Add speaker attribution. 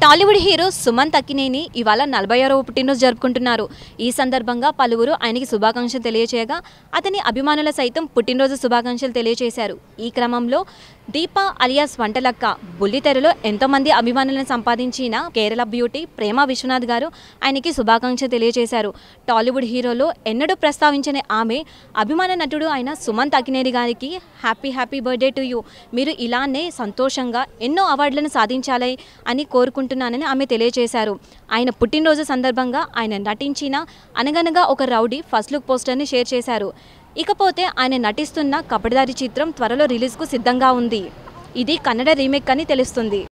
Speaker 1: Tollywood hero Sumanth Akkineni ఇవాళ నలభై ఆరవ పుట్టినరోజు జరుపుకుంటున్నారు ఈ సందర్భంగా పలువురు ఆయనకి శుభాకాంక్షలు తెలియజేయగా అతని అభిమానుల సైతం పుట్టినరోజు శుభాకాంక్షలు తెలియజేశారు ఈ క్రమంలో దీప అలియాస్ వంటలక్క బుల్లితెరలో ఎంతోమంది అభిమానులను సంపాదించిన కేరళ బ్యూటీ ప్రేమ విశ్వనాథ్ గారు ఆయనకి శుభాకాంక్షలు తెలియజేశారు టాలీవుడ్ హీరోలో ఎన్నడూ ప్రస్తావించని ఆమె అభిమాన నటుడు అయిన సుమంత్ అక్కినేని గారికి happy happy birthday to you మీరు ఇలానే సంతోషంగా ఎన్నో అవార్డులను సాధించాలి అని కోరుకుంటున్నానని ఆమె తెలియజేశారు ఆయన పుట్టినరోజు సందర్భంగా ఆయన నటించిన అనగనగా ఒక రౌడీ ఫస్ట్ లుక్ పోస్టర్ని షేర్ చేశారు ఇకపోతే ఆయన నటిస్తున్న కపటిదారి చిత్రం త్వరలో రిలీజ్కు సిద్ధంగా ఉంది ఇది కన్నడ రీమేక్ అని తెలుస్తుంది